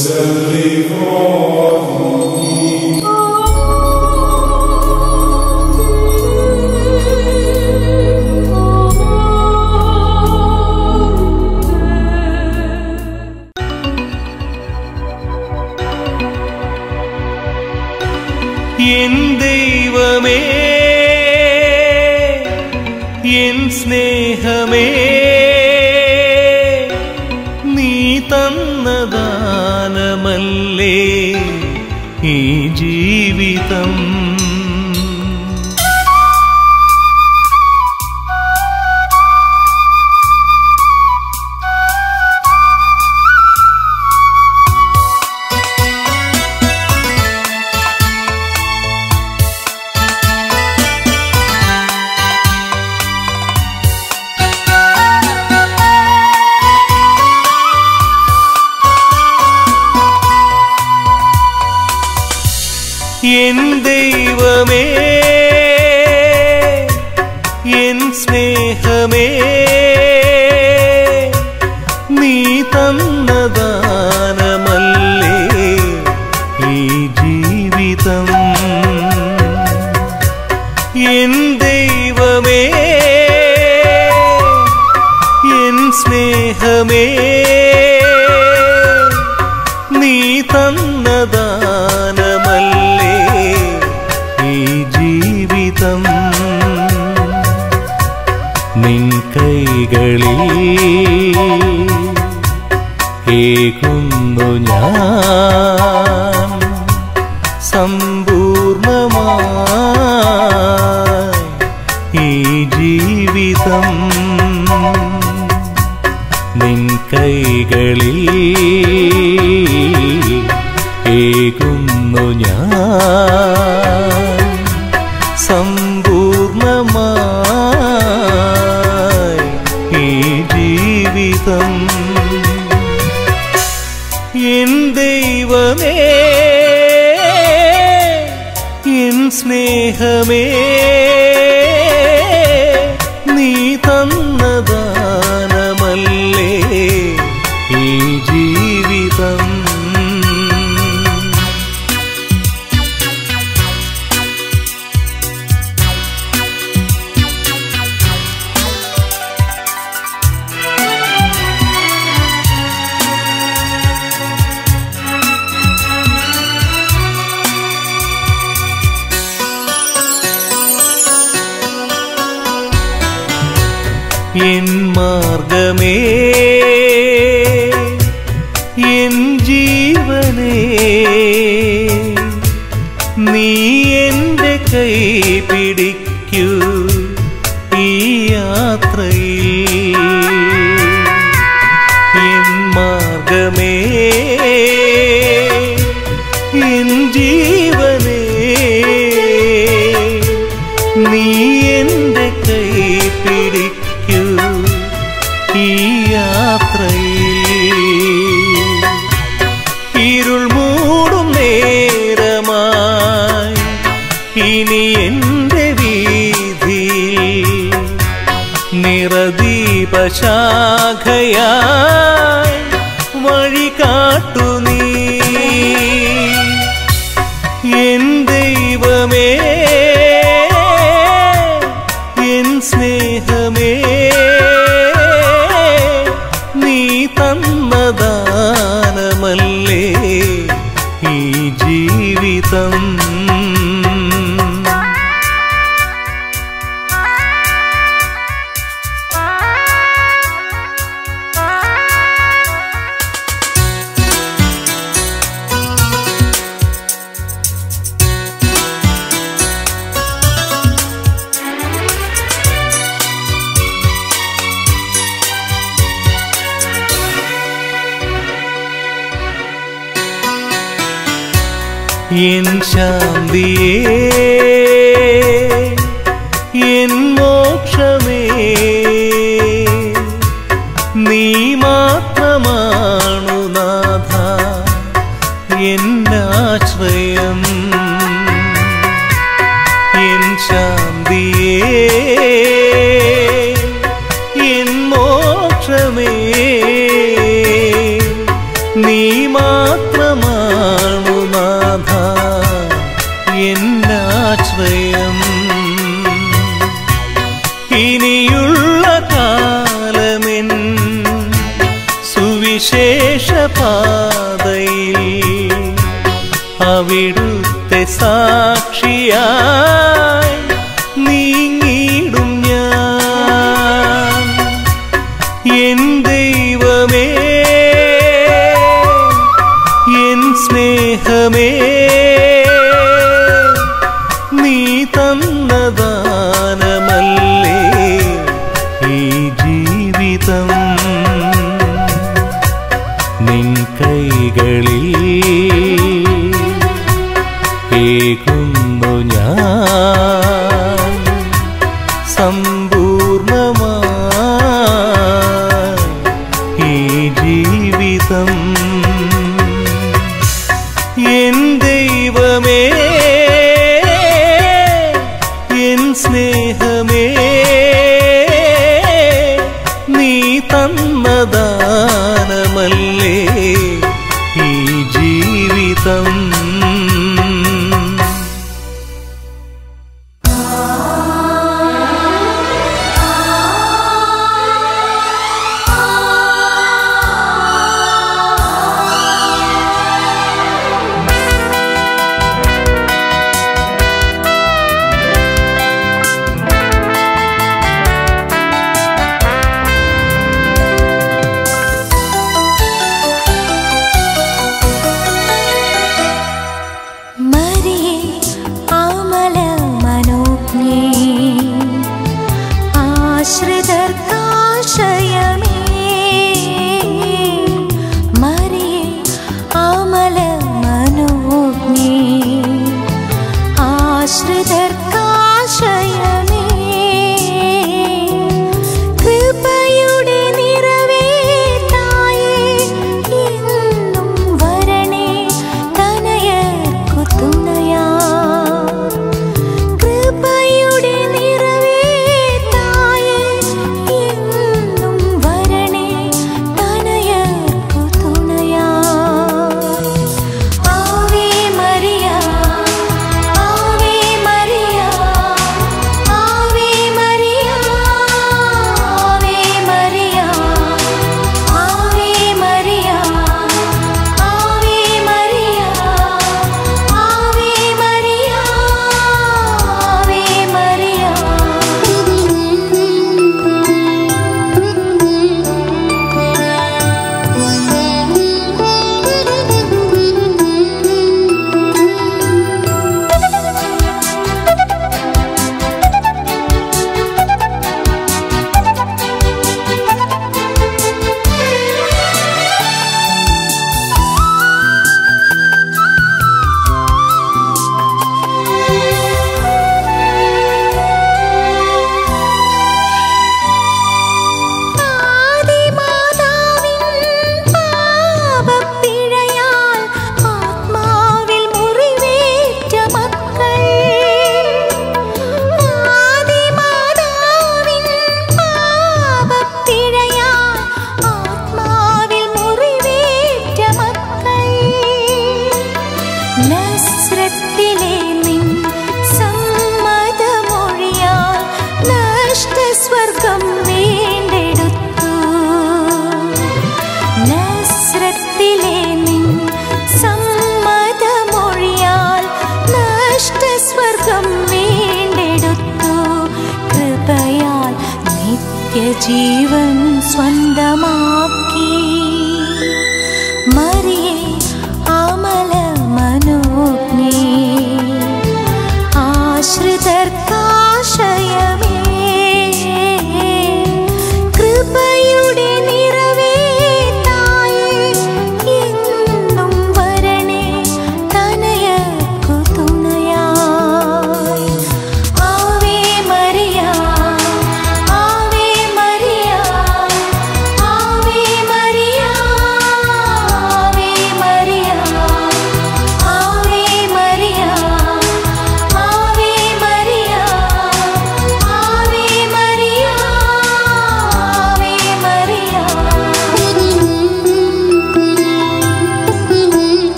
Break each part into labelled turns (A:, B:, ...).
A: N ദൈവമേ N സ്നേഹമേ നീ തന്ന ദാനമല്ലേ ഈ ജീവിതം എൻ ദൈവമേ എൻ സ്നേഹമേ നീ തന്ന ദാനമല്ലേ ഈ ജീവിതം എൻ ദൈവമേ എൻ സ്നേഹമേ നീ തന്ന ദാനമല്ലേ ഈ ജീവിതം നിൻ കൈകളിൽ ഏകുന്നു ഞാൻ സമ്പൂർണമായി ഈ ജീവിതം നിൻ കൈകളിൽ ഏകുന്നു ഞാൻ സമ്പൂർണമായി ഈ ജീവിതം എൻ ദൈവമേ എൻ സ്നേഹമേ നീ തന്ന ദാനമല്ലേ ഈ ജീവിതം എൻ മാർഗമേ എൻ ജീവനേ നീ എൻ്റെ കൈ പിടിക്കൂ ഈ യാത്രയിൽ എൻ മാർഗമേ എൻ ജീവനേ നീ എൻ്റെ കൈ പിടിക്കൂ ഈ യാത്രയിൽ ഇരുൾ മൂടും നേരമായി ഇനി എൻ്റെ വീതി നിറദീപശാഖയായി വഴി കാട്ടു നീ എൻ ദൈവമേ എൻ സ്നേഹമേ നീ തന്ന ദാനമല്ലേ ഈ ജീവിതം എൻ ശാന്തിയേ എൻ മോക്ഷമേ നീ മാത്രമാണു നാഥ എന്നാശ്രയം എൻ ശാന്തിയേ എൻ മോക്ഷമേ നീ മാത്ര സുവിശേഷ പാതയിൽ അവിടുത്തെ സാക്ഷിയായി നീങ്ങിടും ഞാൻ എൻ ദൈവമേ എൻ സ്നേഹമേ നീ തന്നദാനമല്ലേ ഈ ജീവിതം നിൻ കൈകളിൽ ഏകുന്നു ഞാൻ സമ്പൂർണമായി ഈ ജീവിതം എൻ ദൈവമേ എൻ സ്നേഹമേ നീ തന്നദാനമല്ലേ ഈ ജീവിതം
B: മരിയേ ആമല മനോജ്ഞേ ആശ്രിതർക്കാശയമേ മരിയേ ആമല മനോജ്ഞേ ആശ്രിതർക്കാശയമേ കൃപയുടെ നിറവേ തായേ എന്നും വരണേ തനയർക്കു തുണയാ കൃപയുടെ നിറവേ തായേ എന്നും വരണേ തനയർക്കു തുണയാ ആവേ മരിയ ആവേ മരിയ ആവേ മരിയ ആവേ മരിയ ആവേ മരിയ ആവേ മരിയ ആവേ മരിയ ആവേ ആദിമാതാവിൻ പാപപ്പിഴയാൽ ആത്മാവിൽ മുറിവേറ്റ മക്കൾ ആദിമാതാവിൻ പാപപ്പിഴയാൽ ആത്മാവിൽ മുറിവേറ്റ മക്കൾ നസ്രത്തിലെ നിൻ സമ്മതമൊഴിയാൽ നഷ്ടസ്വർഗം വീണ്ടെടുത്തു നസ്രത്തിലെ നിൻ സമ്മതമൊഴിയാൽ നഷ്ടസ്വർഗം വീണ്ടെടുത്തു കൃപയാൽ നിത്യജീവൻ സ്വന്തമാക്കി മറിയേ ആമല മനോജ്ഞേ ആശ്രിതർക്കാശയമേ കൃപയുടെ നിറവേ തായേ എന്നും വരണേ തനയർക്കു തുണയായി ആവേ മരിയ ആവേ മരിയ ആവേ മരിയ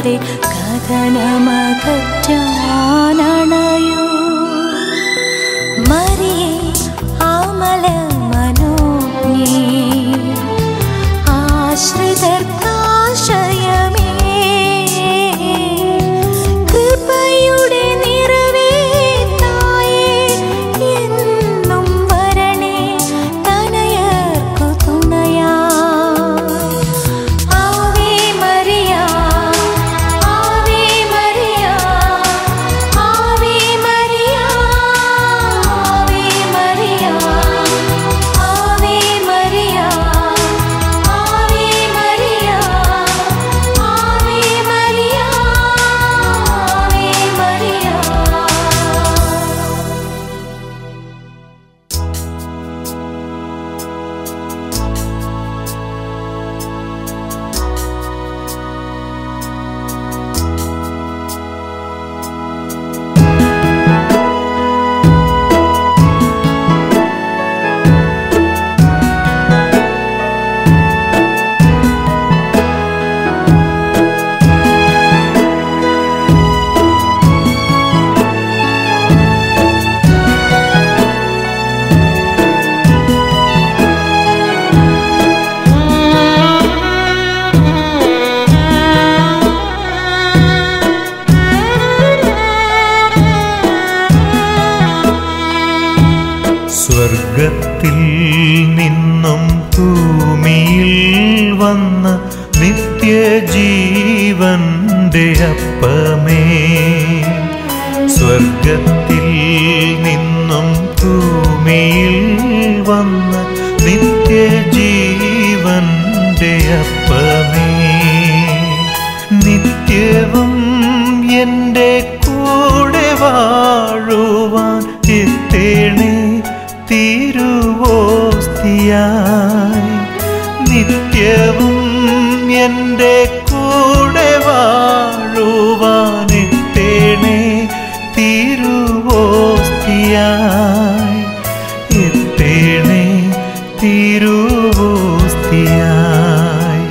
B: കരളിലൂടെ കഥനമകറ്റാനണയോ മറിയേ ആമല മനോജ്ഞേ ആശ്രിതർക്കാശയമേ കൃപയുടെ നിറവേ തായേ എന്നും വരണേ തനയർക്കു തുണയാ ആവേ മരിയ ആവേ മരിയ ആവേ മരിയ ആവേ മരിയ ആവേ മരിയ ആവേ മരിയ ആവേ മരിയ ആവേ മരിയ
A: സ്വർഗത്തിൽ നിന്നും ഭൂമിയിൽ വന്ന നിത്യജീവന്റെ അപ്പമേ സ്വർഗത്തിൽ നിന്നും ഭൂമിയിൽ വന്ന നിത്യജീവന്റെ അപ്പമേ നിത്യവും എൻ്റെ കൂടെ വാഴുവാൻ എത്തേണേ തിരുവോസ്തിയായി നിത്യവും എൻ്റെ കൂടെ വാഴുവാൻ എത്തേണേ തിരുവോസ്തിയായി എത്തേണേ തിരുവോസ്തിയായി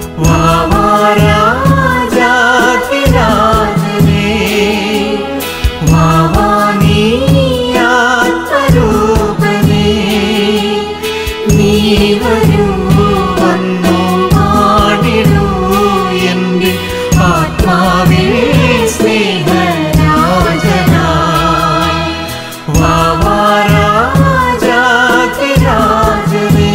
A: വാവാരാജാതിരാജനേ വാവാനീയാത്മരൂപനേ നീ വരൂ വന്നു പാടിടൂ എൻ്റെ ആത്മാവേ സ്നേഹരാജനായി വാവാരാജാതിരാജനേ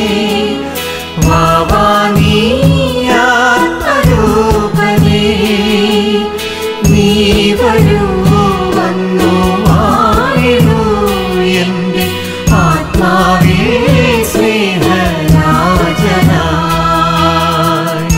A: വാവാനീയാത്മരൂപനേ നീ വരൂ വന്നു വാഴിടൂ എൻ്റെ ആത്മാവേ സ്നേഹരാജനായി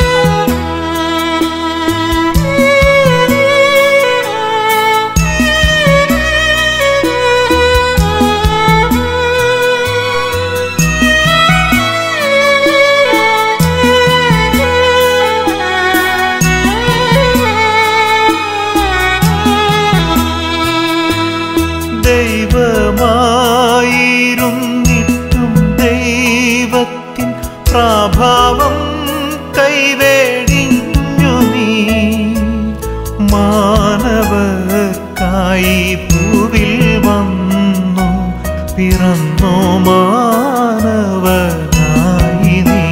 A: ദൈവമായിരുന്നിട്ടും ദൈവത്തിൻ പ്രാഭാവം കൈവേടിഞ്ഞു നീ മാനവർക്കായി ഭൂവിൽ വന്നു പിറന്നു മാനവനായി നീ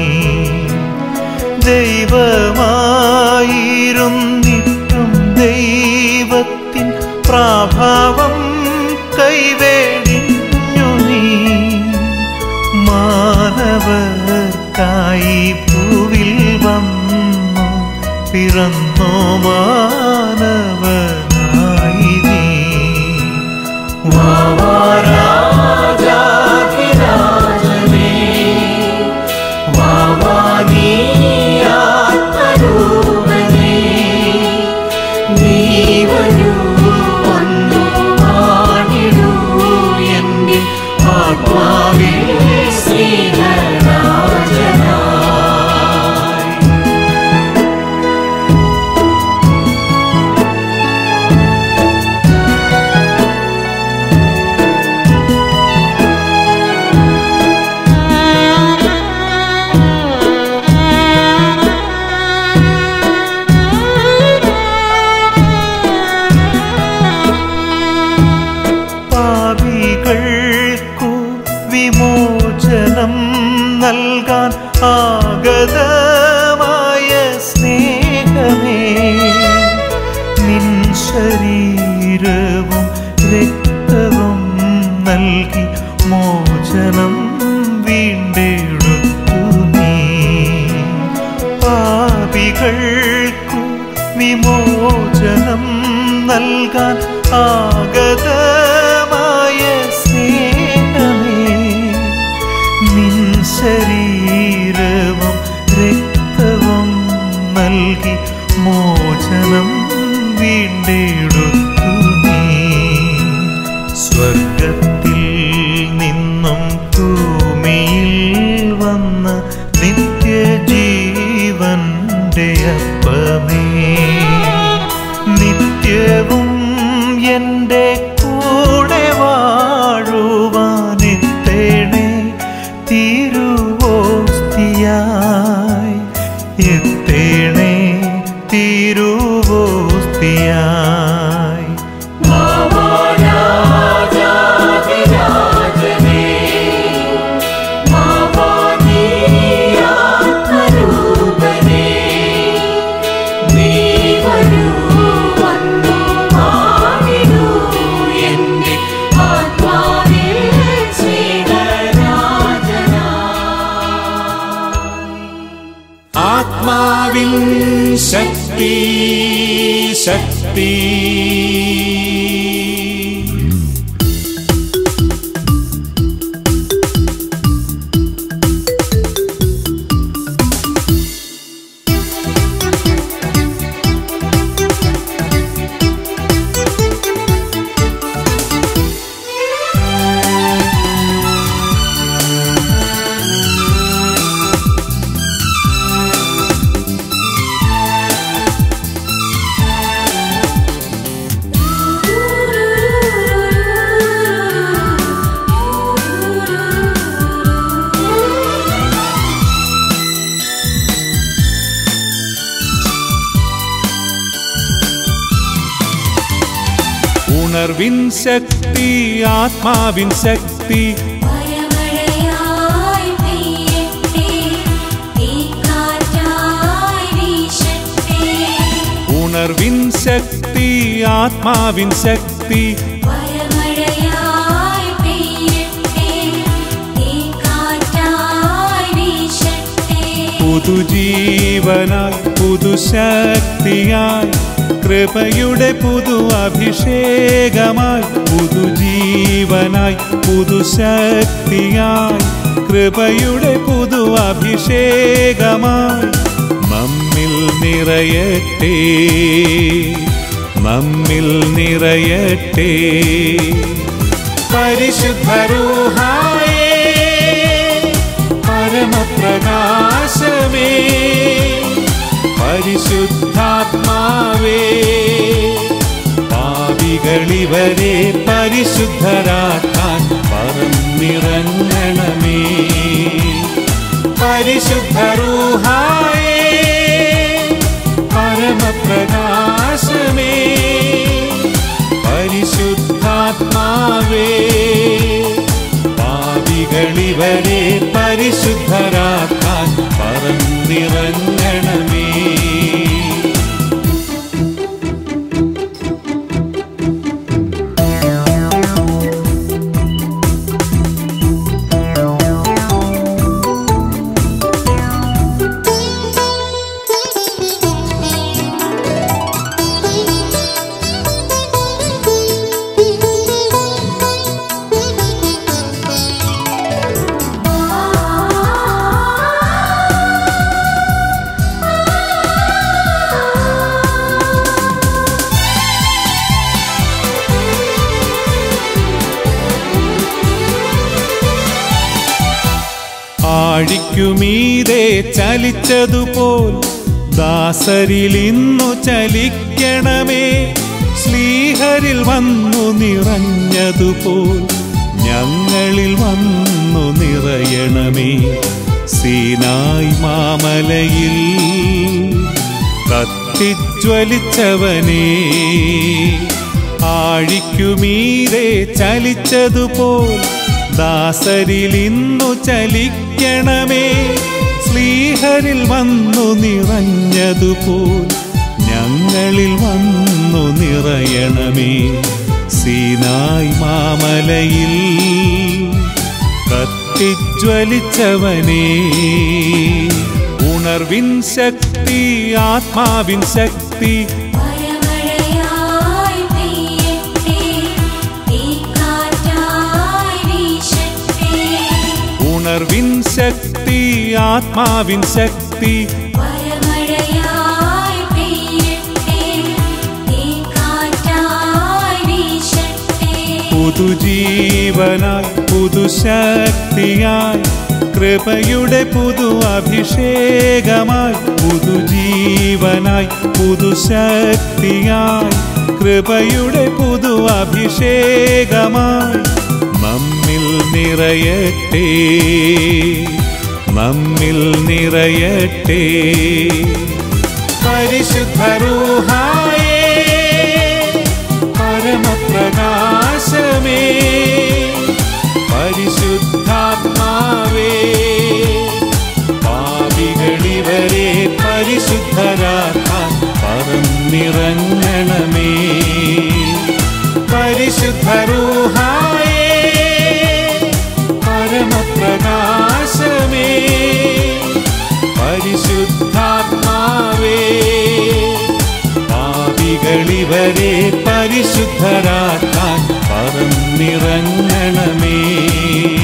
A: ദൈവമായിരുന്നിട്ടും ദൈവത്തിൻ പ്രാഭാവം കൈവേടിഞ്ഞു നീ മാനവർക്കായി ഭൂവിൽ വന്നു പിറന്നു മാനവനായി നീ വാവാരാജാധിരാജനേ വാവാനീയാത്മരൂപനേ നീ വരൂ വന്നു പാടിടൂ എൻ്റെ ആത്മാവേ സ്നേഹരാജനായി
C: മോചനം നൽകാൻ ആഗതമായ സ്നേഹമേ നിൻ ശരീരവും രക്തവും നൽകി മോചനം വീണ്ടെടുത്തു നീ സ്വർഗത്തിൽ നിന്നും ഭൂമിയിൽ വന്ന നിത്യജീവന്റെ അപ്പമേ നിത്യവും എൻ്റെ കൂടെ വാഴുവാനെത്തേണേ തിരുവോസ്തിയായി എത്തേണേ തിരുവോസ്തിയായി
D: ആത്മാവിൻ ശക്തി ശക്തി ഉണർവിൻ ശക്തി ആത്മാവിൻ ശക്തി
B: മഴമഴയായി പെയ്യട്ടെ തീക്കാറ്റായി വീശട്ടെ
D: ഉണർവിൻ ശക്തി ആത്മാവിൻ ശക്തി
B: മഴമഴയായി പെയ്യട്ടെ തീക്കാറ്റായി വീശട്ടെ
D: പുതുജീവനായി പുതുശക്തിയായി കൃപയുടെ പുതു അഭിഷേകമായി പുതുജീവനായി പുതുശക്തിയായി കൃപയുടെ പുതു അഭിഷേകമായി നമ്മിൽ നിറയട്ടെ നമ്മിൽ നിറയട്ടെ പരിശുദ്ധരൂഹായേ പരമപ്രകാശമേ പരിശുദ്ധാത്മാവേ പാപികളിവരെ പരിശുദ്ധരാക്കാൻ പറന്നിറങ്ങണമേ പരിശുദ്ധരൂഹായേ പരമപ്രകാശമേ പരിശുദ്ധാത്മാവേ പാപികളിവരെ പരിശുദ്ധരാക്കാൻ പറന്നിറങ്ങണമേ ആഴിക്കുമീതെ ചലിച്ചതുപോൽ ദാസരിൽ ഇന്നു ചലിക്കണമേ ശ്ലീഹരിൽ വന്നു നിറഞ്ഞതുപോൽ ഞങ്ങളിൽ വന്നു നിറയണമേ സീനായി മാമലയിൽ കത്തിജ്വലിച്ചവനേ ആഴിക്കുമീതെ ചലിച്ചതുപോൽ ദാസരിൽ ഇന്നു ചലിക്കണമേ ശ്ലീഹരിൽ വന്നു നിറഞ്ഞതുപോൽ ഞങ്ങളിൽ വന്നു നിറയണമേ സീനായി മാമലയിൽ കത്തിജ്വലിച്ചവനേ ഉണർവിൻ ശക്തി ആത്മാവിൻ ശക്തി
B: മഴ
D: ഉണർവിൻ ശക്തി ആത്മാവിൻ ശക്തി
B: വരമഴയായി പെയ്യട്ടെ തീക്കാറ്റായി വീശട്ടെ
D: പുതുജീവനായി പുതുശക്തിയായി കൃപയുടെ പുതു അഭിഷേകമായി പുതുജീവനായി പുതുശക്തിയായി കൃപയുടെ പുതു അഭിഷേകമായി നമ്മിൽ നിറയട്ടെ നമ്മിൽ നിറയട്ടെ പരിശുദ്ധരൂഹായേ പരമപ്രകാശമേ പരിശുദ്ധാത്മാവേ പാപികളിവരെ പരിശുദ്ധരാക്കാൻ പറന്നിറങ്ങണമേ പരിശുദ്ധരൂഹായേ പരമപ്രകാശമേ പരിശുദ്ധാത്മാവേ പാപികളിവരെ പരിശുദ്ധരാക്കാൻ പറന്നിറങ്ങണമേ